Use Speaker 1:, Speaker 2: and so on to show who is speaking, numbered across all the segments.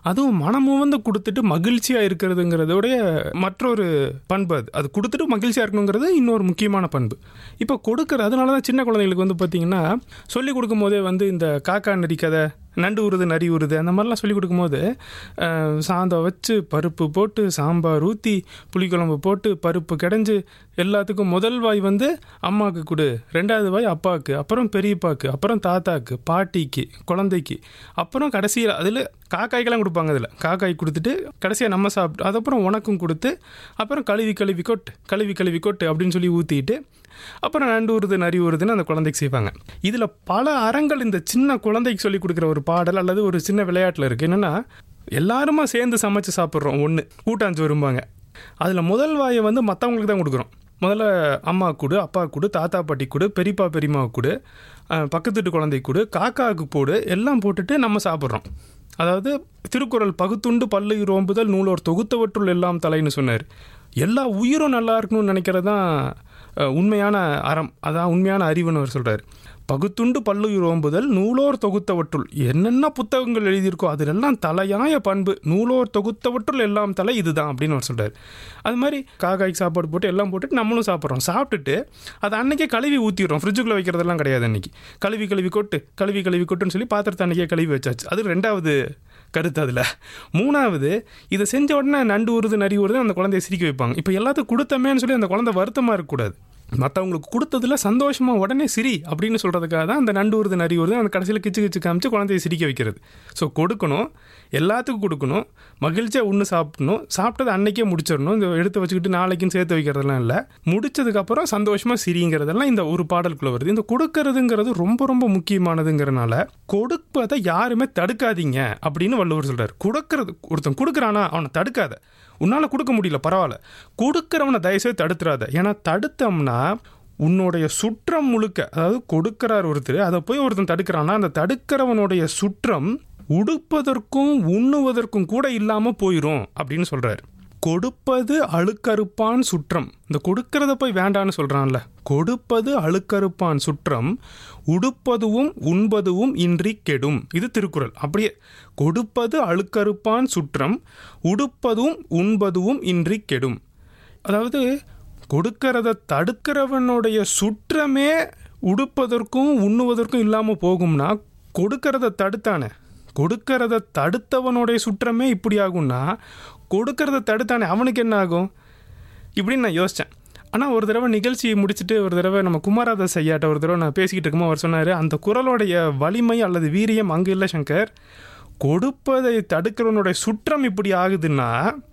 Speaker 1: அதுவும் மனமுவந்து கொடுத்துட்டு மகிழ்ச்சியாக இருக்கிறதுங்கிறதோடைய மற்றொரு பண்பு அது அது கொடுத்துட்டு மகிழ்ச்சியாக இருக்கணுங்கிறது இன்னொரு முக்கியமான பண்பு இப்போ கொடுக்குற அதனால தான் சின்ன குழந்தைங்களுக்கு வந்து பார்த்திங்கன்னா சொல்லி கொடுக்கும்போதே வந்து இந்த காக்கா நரி கதை நண்டு உருது நரி உருது அந்த மாதிரிலாம் சொல்லி கொடுக்கும்போது அஹ், சாதம் வச்சு பருப்பு போட்டு சாம்பார் ஊற்றி புளிக்குழம்பு போட்டு பருப்பு கிடைஞ்சு எல்லாத்துக்கும் முதல் வாய் வந்து அம்மாவுக்கு கொடு ரெண்டாவது வாய் அப்பாவுக்கு அப்புறம் பெரியப்பாக்கு அப்புறம் தாத்தாக்கு பாட்டிக்கு குழந்தைக்கு அப்புறம் கடைசியில் அதில் காக்காய்க்கெல்லாம் கொடுப்பாங்க அதில் காக்காய் கொடுத்துட்டு கடைசியாக நம்ம சாப்பிட்டு அதுக்கப்புறம் உனக்கும் கொடுத்து அப்புறம் கழுவி கழுவி கொட்டு கழுவி கழுவி கொட்டு அப்படின்னு சொல்லி ஊற்றிட்டு அப்புறம் நண்டு உருது நரி உருதுன்னு அந்த குழந்தைக்கு செய்வாங்க இதில் பல அறங்கள் இந்த சின்ன குழந்தைக்கு சொல்லி கொடுக்குற ஒரு பாடல் அல்லது ஒரு சின்ன விளையாட்டில் இருக்குது என்னென்னா எல்லாருமா சேர்ந்து சமைச்சு சாப்பிட்றோம் ஒன்று கூட்டாஞ்சோறும்பாங்க அதில் முதல் வாயை வந்து மற்றவங்களுக்கு தான் கொடுக்குறோம் முதல்ல அம்மா கொடு அப்பா கொடு தாத்தா பாட்டி கொடு பெரியப்பா பெரியம்மாவுக்கு கொடு அஹ், பக்கத்து வீட்டு குழந்தைக்கு கொடு காக்காவுக்கு போடு எல்லாம் போட்டுட்டு நம்ம சாப்பிட்றோம் அதாவது திருக்குறள் பகுத்துண்டு பல்லு ரோம்புதல் நூலோர் தொகுத்தவற்றுள் எல்லாம் தலைன்னு சொன்னார் எல்லா உயிரும் நல்லா இருக்கணும்னு நினைக்கிறது தான் அஹ், உண்மையான அறம் அதான் உண்மையான அறிவுன்னு அவர் சொல்கிறார் பகுத்துண்டு பல்லுயிர் ஓம்புதல் நூலோர் தொகுத்தவற்றுள் என்னென்ன புத்தகங்கள் எழுதியிருக்கோ அதிலெல்லாம் தலையாய பண்பு நூலோர் தொகுத்தவற்றுள் எல்லாம் தலை இதுதான் அப்படின்னு அவர் சொல்கிறார் அது மாதிரி காக்காய்க்கு சாப்பாடு போட்டு எல்லாம் போட்டுட்டு நம்மளும் சாப்பிட்றோம் சாப்பிட்டுட்டு அதை அன்னைக்கே கழுவி ஊற்றிடுறோம் ஃப்ரிட்ஜுக்குள்ளே வைக்கிறதெல்லாம் கிடையாது அன்னைக்கு கழுவி கழுவி கொட்டு கழுவி கழுவி கொட்டுன்னு சொல்லி பாத்திரத்தை அன்னைக்கே கழுவி வச்சாச்சு அது ரெண்டாவது கருத்து அதில் மூணாவது இதை செஞ்ச உடனே நண்டு உருது நரி உருது அந்த குழந்தைய சிரிக்க வைப்பாங்க இப்போ எல்லாத்துக்கும் கொடுத்தமேன்னு சொல்லி அந்த குழந்தை வருத்தமாக இருக்கக்கூடாது மற்றவங்களுக்கு கொடுத்ததுல சந்தோஷமா உடனே சிரி அப்படின்னு சொல்கிறதுக்காக தான் அந்த நண்டு உருது நரி உருது அந்த கடைசியில் கிச்சு கிச்சு காமிச்சு குழந்தைய சிரிக்க வைக்கிறது ஸோ கொடுக்கணும் எல்லாத்துக்கும் கொடுக்கணும் மகிழ்ச்சியாக ஒன்று சாப்பிடணும் சாப்பிட்டது அன்னைக்கே முடிச்சிடணும் இந்த எடுத்து வச்சுக்கிட்டு நாளைக்குன்னு சேர்த்து வைக்கிறதெல்லாம் இல்லை முடிச்சதுக்கப்புறம் சந்தோஷமாக சிரிங்கிறதெல்லாம் இந்த ஒரு பாடலுக்குள்ளே வருது இந்த கொடுக்கறதுங்கிறது ரொம்ப ரொம்ப முக்கியமானதுங்கிறனால கொடுப்பதை யாருமே தடுக்காதீங்க அப்படின்னு வள்ளுவர் சொல்கிறார் கொடுக்கறது ஒருத்தன் கொடுக்குறானா அவனை தடுக்காத உன்னால் கொடுக்க முடியல பரவாயில்ல கொடுக்குறவனை தயவுசெய்து தடுத்துறாத ஏன்னா தடுத்தோம்னா உன்னுடைய சுற்றம் முழுக்க அதாவது கொடுக்கிறார் ஒருத்தர் அதை போய் ஒருத்தன் தடுக்கிறான்னா அந்த தடுக்கிறவனுடைய சுற்றம் உடுப்பதற்கும் உண்ணுவதற்கும் கூட இல்லாமல் போயிடும் அப்படின்னு சொல்கிறார் கொடுப்பது அழுக்கறுப்பான் சுற்றம் இந்த கொடுக்கறத போய் வேண்டான்னு சொல்கிறான்ல கொடுப்பது அழுக்கறுப்பான் சுற்றம் உடுப்பதுவும் உண்பதுவும் இன்றி கெடும் இது திருக்குறள் அப்படியே கொடுப்பது அழுக்கறுப்பான் சுற்றம் உடுப்பதும் உண்பதுவும் இன்றி கெடும் அதாவது கொடுக்கறத தடுக்கிறவனுடைய சுற்றமே உடுப்பதற்கும் உண்ணுவதற்கும் இல்லாமல் போகும்னா கொடுக்கறத தடுத்தானே கொடுக்கறத தடுத்தவனுடைய சுற்றமே இப்படி ஆகும்னா கொடுக்கறத தடுத்தானே அவனுக்கு என்ன ஆகும் இப்படின்னு நான் யோசித்தேன் ஆனால் ஒரு தடவை நிகழ்ச்சி முடிச்சுட்டு ஒரு தடவை நம்ம குமாரதாஸ் ஐயாட்ட ஒரு தடவை நான் பேசிக்கிட்டு இருக்கும்போது அவர் சொன்னார் அந்த குரலோடைய வலிமை அல்லது வீரியம் அங்கே இல்லை சங்கர் கொடுப்பதை தடுக்கிறவனுடைய சுற்றம் இப்படி ஆகுதுன்னா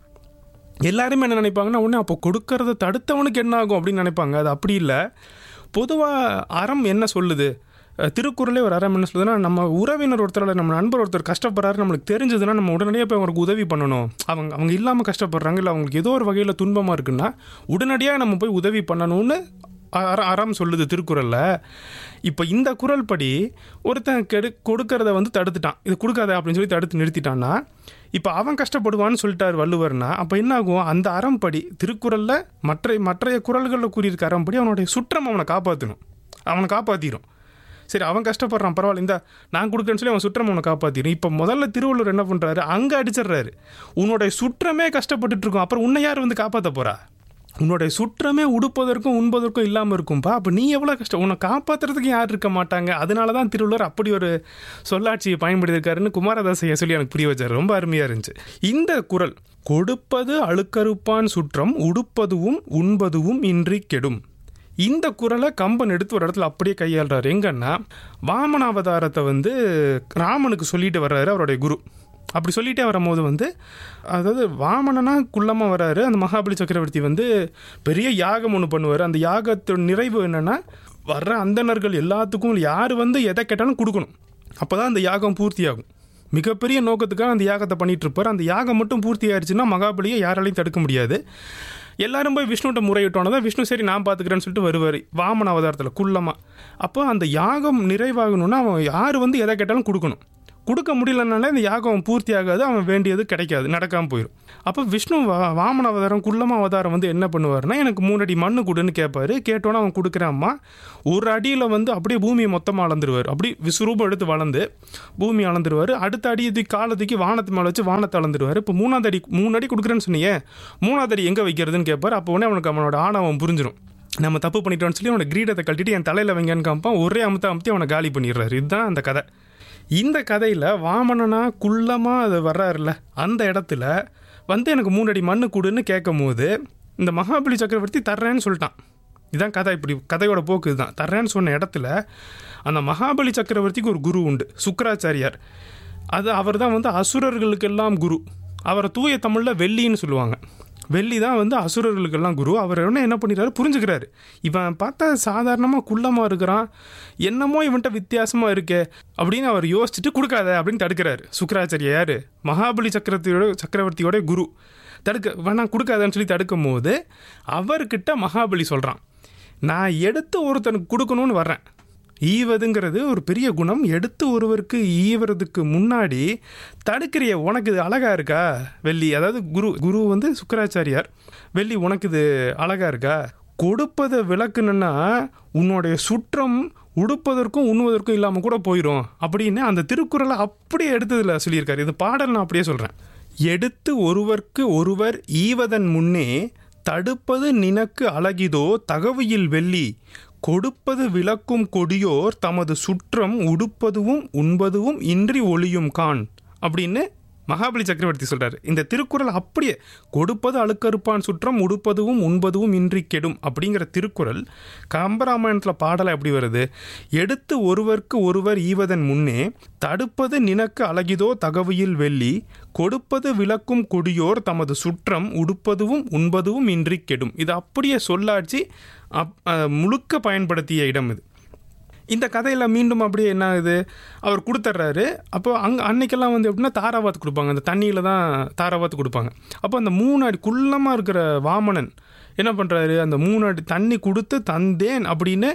Speaker 1: எல்லாருமே என்ன நினைப்பாங்கன்னா உடனே அப்போ கொடுக்கறத தடுத்தவனுக்கு என்ன ஆகும் அப்படின்னு நினைப்பாங்க அது அப்படி இல்லை பொதுவாக அறம் என்ன சொல்லுது அஹ் திருக்குறளே ஒரு அறம் என்ன சொல்லுதுன்னா நம்ம உறவினர் ஒருத்தர் நம்ம நண்பர் ஒருத்தர் கஷ்டப்படுறாரு நம்மளுக்கு தெரிஞ்சதுன்னா நம்ம உடனடியாக போய் அவங்களுக்கு உதவி பண்ணணும் அவங்க அவங்க இல்லாமல் கஷ்டப்படுறாங்க இல்லை அவங்களுக்கு ஏதோ ஒரு வகையில் துன்பமாக இருக்குன்னா உடனடியாக நம்ம போய் உதவி பண்ணணும்னு அற அறம் சொல்லுது திருக்குறளில் இப்போ இந்த குறள் படி ஒருத்தன் கெடு கொடுக்கறத வந்து தடுத்துட்டான் இது கொடுக்காத அப்படின்னு சொல்லி தடுத்து நிறுத்திட்டான்னா இப்போ அவன் கஷ்டப்படுவான்னு சொல்லிட்டார் வள்ளுவர்னா அப்போ என்ன ஆகும் அந்த அறம்படி திருக்குறளில் மற்ற மற்றைய குறள்களில் கூறியிருக்க அறம்படி அவனுடைய சுற்றம் அவனை காப்பாற்றணும் அவனை காப்பாற்றிடும் சரி அவன் கஷ்டப்படுறான் பரவாயில்ல இந்த நான் கொடுக்குறேன்னு சொல்லி அவன் சுற்றம் அவனை காப்பாற்றிடும் இப்போ முதல்ல திருவள்ளுவர் என்ன பண்ணுறாரு அங்கே அடிச்சிடுறாரு உன்னுடைய சுற்றமே கஷ்டப்பட்டுட்டு இருக்கும் அப்புறம் உன்னை யார் வந்து காப்பாற்ற போறா உன்னுடைய சுற்றமே உடுப்பதற்கும் உண்பதற்கும் இல்லாமல் இருக்கும்பா அப்போ நீ எவ்வளோ கஷ்டம் உன்னை காப்பாற்றுறதுக்கு யார் இருக்க மாட்டாங்க அதனால தான் திருவள்ளுவர் அப்படி ஒரு சொல்லாட்சியை பயன்படுத்தியிருக்காருன்னு குமாரதாசையா சொல்லி எனக்கு புரிய வச்சார் ரொம்ப அருமையாக இருந்துச்சு இந்த குறள் கொடுப்பது அழுக்கறுப்பான் சுற்றம் உடுப்பதுவும் உண்பதுவும் இன்றி கெடும் இந்த குறளை கம்பன் எடுத்து ஒரு இடத்துல அப்படியே கையாளுறாரு எங்கன்னா வாமன அவதாரத்தை வந்து ராமனுக்கு சொல்லிட்டு வர்றாரு அவருடைய குரு அப்படி சொல்லிட்டே வரும்போது வந்து அதாவது வாமனனா குள்ளமாக வராரு அந்த மகாபலி சக்கரவர்த்தி வந்து பெரிய யாகம் ஒன்று பண்ணுவார் அந்த யாகத்தோட நிறைவு என்னென்னா வர்ற அந்தணர்கள் எல்லாத்துக்கும் யார் வந்து எதை கேட்டாலும் கொடுக்கணும் அப்போ தான் அந்த யாகம் பூர்த்தி ஆகும் மிகப்பெரிய நோக்கத்துக்காக அந்த யாகத்தை பண்ணிட்டு இருப்பார் அந்த யாகம் மட்டும் பூர்த்தி ஆயிடுச்சுன்னா மகாபலியை யாராலையும் தடுக்க முடியாது எல்லாரும் போய் விஷ்ணுகிட்ட முறையிட்டோன்னதான் விஷ்ணு சரி நான் பார்த்துக்கிறேன்னு சொல்லிட்டு வருவார் வாமன அவதாரத்தில் குள்ளமாக அப்போ அந்த யாகம் நிறைவாகணும்னா அவன் யார் வந்து எதை கேட்டாலும் கொடுக்கணும் கொடுக்க முடியலனால இந்த யாகம் பூர்த்தி ஆகாது அவன் வேண்டியது கிடைக்காது நடக்காமல் போயிடும் அப்போ விஷ்ணு வா வாமன அவதாரம் குள்ளம அவதாரம் வந்து என்ன பண்ணுவார்னா எனக்கு மூணு அடி மண்ணு கொடுன்னு கேட்பாரு கேட்டோன்னே அவன் கொடுக்குறாம்மா ஒரு அடியில் வந்து அப்படியே பூமியை மொத்தமாக அளந்துருவார் அப்படி விஸ்வரூபம் எடுத்து வளர்ந்து பூமி அளந்துருவார் அடுத்த அடியை தூக்கி காலை தூக்கி வானத்து மேலே வச்சு வானத்தை அளந்துருவார் இப்போ மூணாவது அடி மூணு அடி கொடுக்குறேன்னு சொன்னியே மூணாவது அடி எங்கே வைக்கிறதுன்னு கேட்பார் அப்போ உடனே அவனுக்கு அவனோட ஆணவம் புரிஞ்சிடும் நம்ம தப்பு பண்ணிட்டோம்னு சொல்லி அவனை கிரீடத்தை கழட்டிட்டு என் தலையில் வைங்கன்னு காமிப்பான் ஒரே அமுத்த அமுத்தி அவனை காலி பண்ணிடுறாரு இதுதான் அந்த கதை இந்த கதையில் வாமனனா குள்ளமாக அது வர்றாருல அந்த இடத்துல வந்து எனக்கு மூணு அடி மண்ணு கொடுன்னு கேட்கும் போது இந்த மகாபலி சக்கரவர்த்தி தர்றேன்னு சொல்லிட்டான் இதான் கதை இப்படி கதையோட போக்கு இதுதான் தர்றேன்னு சொன்ன இடத்துல அந்த மகாபலி சக்கரவர்த்திக்கு ஒரு குரு உண்டு சுக்கராச்சாரியார் அது அவர் தான் வந்து அசுரர்களுக்கெல்லாம் குரு அவரை தூய தமிழில் வெள்ளின்னு சொல்லுவாங்க வெள்ளி தான் வந்து அசுரர்களுக்கெல்லாம் குரு அவர் என்ன என்ன பண்ணிடுறாரு புரிஞ்சுக்கிறாரு இவன் பார்த்தா சாதாரணமாக குள்ளமாக இருக்கிறான் என்னமோ இவன்ட்ட வித்தியாசமாக இருக்கே அப்படின்னு அவர் யோசிச்சுட்டு கொடுக்காத அப்படின்னு தடுக்கிறாரு சுக்கராச்சாரியா யார் மகாபலி சக்கரவர்த்தியோட சக்கரவர்த்தியோட குரு தடுக்க வேணாம் கொடுக்காதன்னு சொல்லி தடுக்கும் போது அவர்கிட்ட மகாபலி சொல்கிறான் நான் எடுத்து ஒருத்தனுக்கு கொடுக்கணும்னு வர்றேன் ஈவதுங்கிறது ஒரு பெரிய குணம் எடுத்து ஒருவருக்கு ஈவறதுக்கு முன்னாடி தடுக்கிறிய உனக்கு இது அழகா இருக்கா வெள்ளி அதாவது குரு குரு வந்து சுக்கராச்சாரியார் வெள்ளி உனக்கு இது அழகா இருக்கா கொடுப்பதை விளக்குனுன்னா உன்னுடைய சுற்றம் உடுப்பதற்கும் உண்ணுவதற்கும் இல்லாமல் கூட போயிடும் அப்படின்னு அந்த திருக்குறளை அப்படியே எடுத்ததில் சொல்லியிருக்காரு இது பாடல் நான் அப்படியே சொல்கிறேன் எடுத்து ஒருவர்க்கு ஒருவர் ஈவதன் முன்னே தடுப்பது நினக்கு அழகிதோ தகவையில் வெள்ளி கொடுப்பது விளக்கும் கொடியோர் தமது சுற்றம் உடுப்பதுவும் உண்பதுவும் இன்றி ஒளியும் கான் அப்படின்னு மகாபலி சக்கரவர்த்தி சொல்றாரு இந்த திருக்குறள் அப்படியே கொடுப்பது அழுக்கறுப்பான் சுற்றம் உடுப்பதுவும் உண்பதுவும் இன்றி கெடும் அப்படிங்கிற திருக்குறள் கம்பராமாயணத்தில் பாடலை எப்படி வருது எடுத்து ஒருவருக்கு ஒருவர் ஈவதன் முன்னே தடுப்பது நினக்கு அழகிதோ தகவையில் வெள்ளி கொடுப்பது விளக்கும் கொடியோர் தமது சுற்றம் உடுப்பதுவும் உண்பதுவும் இன்றி கெடும் இது அப்படியே சொல்லாட்சி அப் அஹ், முழுக்க பயன்படுத்திய இடம் இது இந்த கதையில் மீண்டும் அப்படியே என்ன ஆகுது அவர் கொடுத்துட்றாரு அப்போ அங்கே அன்னைக்கெல்லாம் வந்து எப்படின்னா தாராவாத்து கொடுப்பாங்க அந்த தண்ணியில் தான் தாராவாத்து கொடுப்பாங்க அப்போ அந்த மூணு அடி குள்ளமாக இருக்கிற வாமனன் என்ன பண்ணுறாரு அந்த மூணு அடி தண்ணி கொடுத்து தந்தேன் அப்படின்னு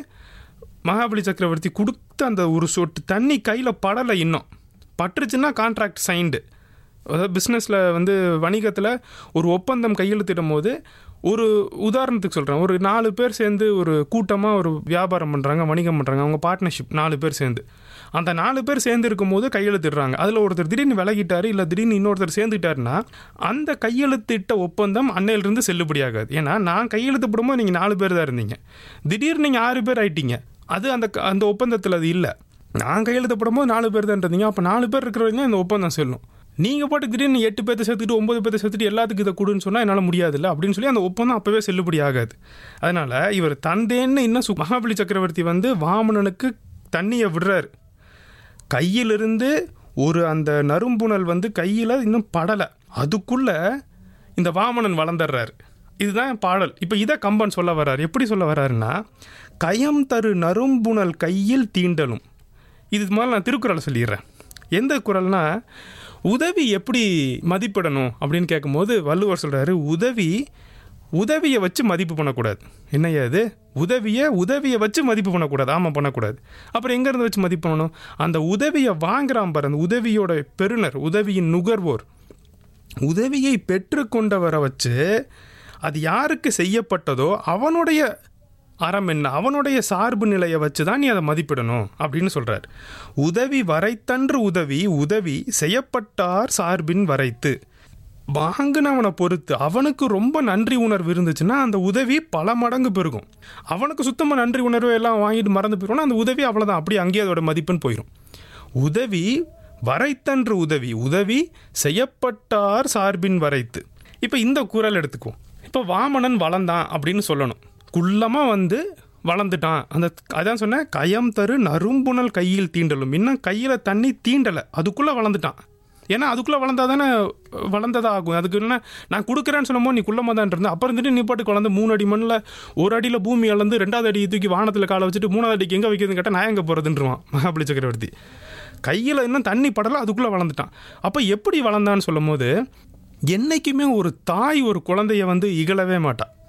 Speaker 1: மகாபலி சக்கரவர்த்தி கொடுத்த அந்த ஒரு சொட்டு தண்ணி கையில் படலை இன்னும் பட்டுருச்சுன்னா கான்ட்ராக்ட் சைன்டு அதாவது பிஸ்னஸில் வந்து வணிகத்தில் ஒரு ஒப்பந்தம் கையெழுத்திடும் போது ஒரு உதாரணத்துக்கு சொல்கிறேன் ஒரு நாலு பேர் சேர்ந்து ஒரு கூட்டமாக ஒரு வியாபாரம் பண்ணுறாங்க வணிகம் பண்ணுறாங்க அவங்க பார்ட்னர்ஷிப் நாலு பேர் சேர்ந்து அந்த நாலு பேர் சேர்ந்து இருக்கும்போது கையெழுத்திடுறாங்க அதில் ஒருத்தர் திடீர்னு விலகிட்டாரு இல்லை திடீர்னு இன்னொருத்தர் சேர்ந்துட்டாருன்னா அந்த கையெழுத்திட்ட ஒப்பந்தம் அன்னையிலிருந்து செல்லுபடியாகாது ஏன்னா நான் கையெழுத்து போடும்போது நீங்கள் நாலு பேர் தான் இருந்தீங்க திடீர்னு நீங்கள் ஆறு பேர் ஆயிட்டீங்க அது அந்த அந்த ஒப்பந்தத்தில் அது இல்லை நான் கையெழுத்து போடும்போது நாலு பேர் தான் இருந்தீங்க அப்போ நாலு பேர் இருக்கிறவங்க இந்த ஒப்பந்தம் செல்லும் நீங்கள் பாட்டு திடீர்னு எட்டு பேர்த்த சேர்த்துட்டு ஒன்பது பேர்த்த சேர்த்துட்டு எல்லாத்துக்கும் இதை கொடுன்னு சொன்னால் என்னால் முடியாதுல்ல அப்படின்னு சொல்லி அந்த ஒப்பந்தம் அப்போவே செல்லுபடி ஆகாது அதனால் இவர் தந்தேன்னு இன்னும் சு- மகாபலி சக்கரவர்த்தி வந்து வாமனனுக்கு தண்ணியை விடுறாரு கையிலிருந்து ஒரு அந்த நறும்புணல் வந்து கையில் இன்னும் படலை அதுக்குள்ள இந்த வாமனன் வளர்ந்துடுறாரு இதுதான் பாடல் இப்போ இதை கம்பன் சொல்ல வர்றாரு எப்படி சொல்ல வர்றாருன்னா கயம் தரு நறும்புணல் கையில் தீண்டலும் இது முதல்ல நான் திருக்குறளை சொல்லிடுறேன் எந்த குறள்னா உதவி எப்படி மதிப்பிடணும் அப்படின்னு கேட்கும்போது வள்ளுவர் சொல்கிறாரு உதவி உதவியை வச்சு மதிப்பு பண்ணக்கூடாது என்னய்யா இது உதவியை உதவியை வச்சு மதிப்பு பண்ணக்கூடாது ஆமாம் பண்ணக்கூடாது அப்புறம் எங்கேருந்து வச்சு மதிப்பு பண்ணணும் அந்த உதவியை வாங்குறான் பாரு அந்த உதவியோட பெறுநர் உதவியின் நுகர்வோர் உதவியை பெற்றுக்கொண்டவரை வச்சு அது யாருக்கு செய்யப்பட்டதோ அவனுடைய அறம் என்ன அவனுடைய சார்பு நிலையை வச்சு தான் நீ அதை மதிப்பிடணும் அப்படின்னு சொல்றார் உதவி வரைத்தன்று உதவி உதவி செய்யப்பட்டார் சார்பின் வரைத்து வாங்கினவனை பொறுத்து அவனுக்கு ரொம்ப நன்றி உணர்வு இருந்துச்சுன்னா அந்த உதவி பல மடங்கு பெருகும் அவனுக்கு சுத்தமாக நன்றி உணர்வு எல்லாம் வாங்கிட்டு மறந்து போயிடும்னா அந்த உதவி அவ்வளோதான் அப்படியே அங்கேயே அதோட மதிப்புன்னு போயிடும் உதவி வரைத்தன்று உதவி உதவி செய்யப்பட்டார் சார்பின் வரைத்து இப்போ இந்த குறள் எடுத்துக்குவோம் இப்போ வாமனன் வளர்ந்தான் அப்படின்னு சொல்லணும் குள்ளமாக வந்து வளர்ந்துட்டான் அந்த அதான் சொன்னேன் கயம் தரு நறும்புணல் கையில் தீண்டலும் இன்னும் கையில் தண்ணி தீண்டலை அதுக்குள்ளே வளர்ந்துட்டான் ஏன்னா அதுக்குள்ளே வளர்ந்தா தானே வளர்ந்ததா ஆகும் அதுக்கு என்ன நான் கொடுக்குறேன்னு சொன்னமோ நீ குள்ளமாக தான் இருந்த அப்புறம் இருந்துட்டு நீ பாட்டுக்கு வளர்ந்து மூணு அடி மண்ணில் ஒரு அடியில் பூமி அளந்து ரெண்டாவது அடி தூக்கி வானத்தில் காலை வச்சுட்டு மூணாவது அடிக்கு எங்கே வைக்கிறதுன்னு கேட்டால் நான் எங்கே போகிறதுன்றான் மகாபலி சக்கரவர்த்தி கையில் இன்னும் தண்ணி படலை அதுக்குள்ளே வளர்ந்துட்டான் அப்போ எப்படி வளர்ந்தான்னு சொல்லும் போது என்றைக்குமே ஒரு தாய் ஒரு குழந்தைய வந்து இகழவே மாட்டா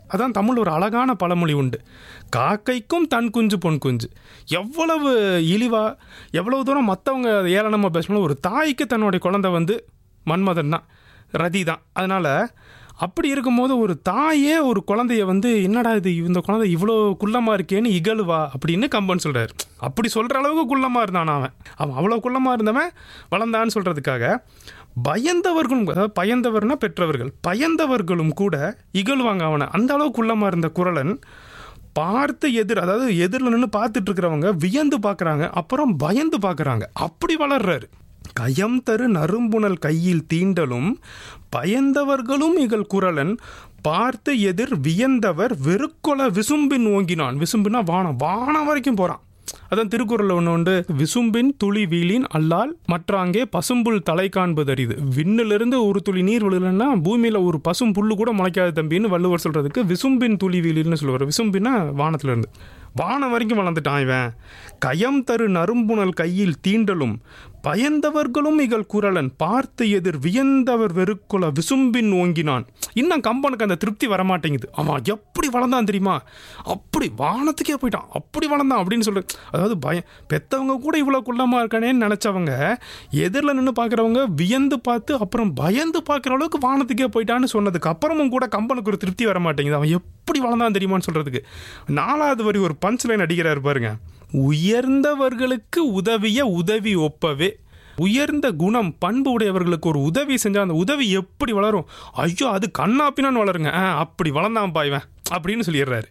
Speaker 1: அதான் தமிழ் ஒரு அழகான பழமொழி உண்டு காக்கைக்கும் தன் குஞ்சு பொன் குஞ்சு எவ்வளவு இழிவா எவ்வளவு தூரம் மற்றவங்க ஏளனமாக பேசணும் ஒரு தாய்க்கு தன்னுடைய குழந்தை வந்து மன்மதன் தான் ரதி தான் அதனால் அப்படி இருக்கும்போது ஒரு தாயே ஒரு குழந்தைய வந்து என்னடா இது இந்த குழந்தை இவ்வளோ குள்ளமாக இருக்கேன்னு இகழுவா அப்படின்னு கம்பன் சொல்கிறார் அப்படி சொல்கிற அளவுக்கு குள்ளமாக இருந்தான் அவன் அவன் அவ்வளோ குள்ளமாக இருந்தவன் வளர்ந்தான்னு சொல்கிறதுக்காக பயந்தவர்களும் அதாவது பயந்தவர்னா பெற்றவர்கள் பயந்தவர்களும் கூட இகழ்வாங்க அவனை அந்த அளவுக்கு குள்ளமாக இருந்த குரலன் பார்த்து எதிர் அதாவது எதிரில் நின்று பார்த்துட்டு இருக்கிறவங்க வியந்து பார்க்குறாங்க அப்புறம் பயந்து பார்க்குறாங்க அப்படி வளர்றாரு கயம் தரு நறும்புணல் கையில் தீண்டலும் பயந்தவர்களும் இகழ் குரலன் பார்த்து எதிர் வியந்தவர் வெறுக்கொல விசும்பின் ஓங்கினான் விசும்பினா வானம் வானம் வரைக்கும் போகிறான் அதான் திருக்குறளில் ஒன்று உண்டு விசும்பின் துளி வீலின் அல்லால் மற்றாங்கே பசும்புல் தலை காண்பது அரிது விண்ணிலிருந்து ஒரு துளி நீர் விழுலன்னா பூமியில் ஒரு பசும் புல்லு கூட முளைக்காது தம்பின்னு வள்ளுவர் சொல்கிறதுக்கு விசும்பின் துளி வீலின்னு சொல்லுவார் விசும்பின்னா வானத்திலிருந்து வானம் வரைக்கும் வளர்ந்துட்டான் இவன் கயம் தரு நறும்புணல் கையில் தீண்டலும் பயந்தவர்களும் இகழ் குரலன் பார்த்து எதிர் வியந்தவர் வெறுக்குல விசும்பின் ஓங்கினான் இன்னும் கம்பனுக்கு அந்த திருப்தி வரமாட்டேங்குது அவன் எப்படி வளர்ந்தான் தெரியுமா அப்படி வானத்துக்கே போயிட்டான் அப்படி வளர்ந்தான் அப்படின்னு சொல்லு அதாவது பயம் பெத்தவங்க கூட இவ்வளோ குள்ளமாக இருக்கானேன்னு நினச்சவங்க எதிரில் நின்று பார்க்குறவங்க வியந்து பார்த்து அப்புறம் பயந்து பார்க்குற அளவுக்கு வானத்துக்கே போயிட்டான்னு சொன்னதுக்கு அப்புறமும் கூட கம்பனுக்கு ஒரு திருப்தி வர மாட்டேங்குது அவன் எப்படி வளர்ந்தான் தெரியுமான்னு சொல்கிறதுக்கு நாலாவது வரி ஒரு பஞ்ச் லைன் அடிக்கிறார் பாருங்க உயர்ந்தவர்களுக்கு உதவிய உதவி ஒப்பவே உயர்ந்த குணம் பண்பு உடையவர்களுக்கு ஒரு உதவி செஞ்சால் அந்த உதவி எப்படி வளரும் ஐயோ அது கண்ணாப்பினான்னு வளருங்க ஆ அப்படி வளர்ந்தான் பாய்வன் அப்படின்னு சொல்லிடுறாரு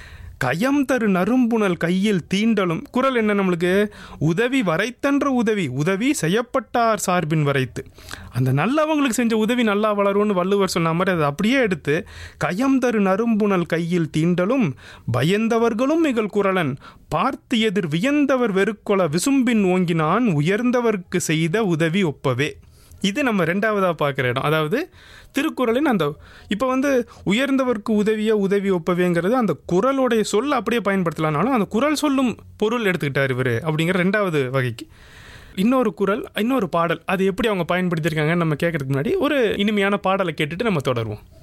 Speaker 1: கயம் தரு நறும்புணல் கையில் தீண்டலும் குரல் என்ன நம்மளுக்கு உதவி வரைத்தன்ற உதவி உதவி செய்யப்பட்டார் சார்பின் வரைத்து அந்த நல்லவங்களுக்கு செஞ்ச உதவி நல்லா வளரும்னு வள்ளுவர் சொன்ன மாதிரி அதை அப்படியே எடுத்து கயம் தரு நறும்புணல் கையில் தீண்டலும் பயந்தவர்களும் மிகழ் குரலன் பார்த்து எதிர் வியந்தவர் வெறுக்கொல விசும்பின் ஓங்கினான் உயர்ந்தவர்க்கு செய்த உதவி ஒப்பவே இது நம்ம ரெண்டாவதாக பார்க்குற இடம் அதாவது திருக்குறளின் அந்த இப்போ வந்து உயர்ந்தவர்க்கு உதவிய உதவி ஒப்பவேங்கிறது அந்த குரலுடைய சொல் அப்படியே பயன்படுத்தலாம்னாலும் அந்த குரல் சொல்லும் பொருள் எடுத்துக்கிட்டார் இவர் அப்படிங்கிற ரெண்டாவது வகைக்கு இன்னொரு குரல் இன்னொரு பாடல் அது எப்படி அவங்க பயன்படுத்தியிருக்காங்கன்னு நம்ம கேட்கறதுக்கு முன்னாடி ஒரு இனிமையான பாடலை கேட்டுட்டு நம்ம தொடருவோம்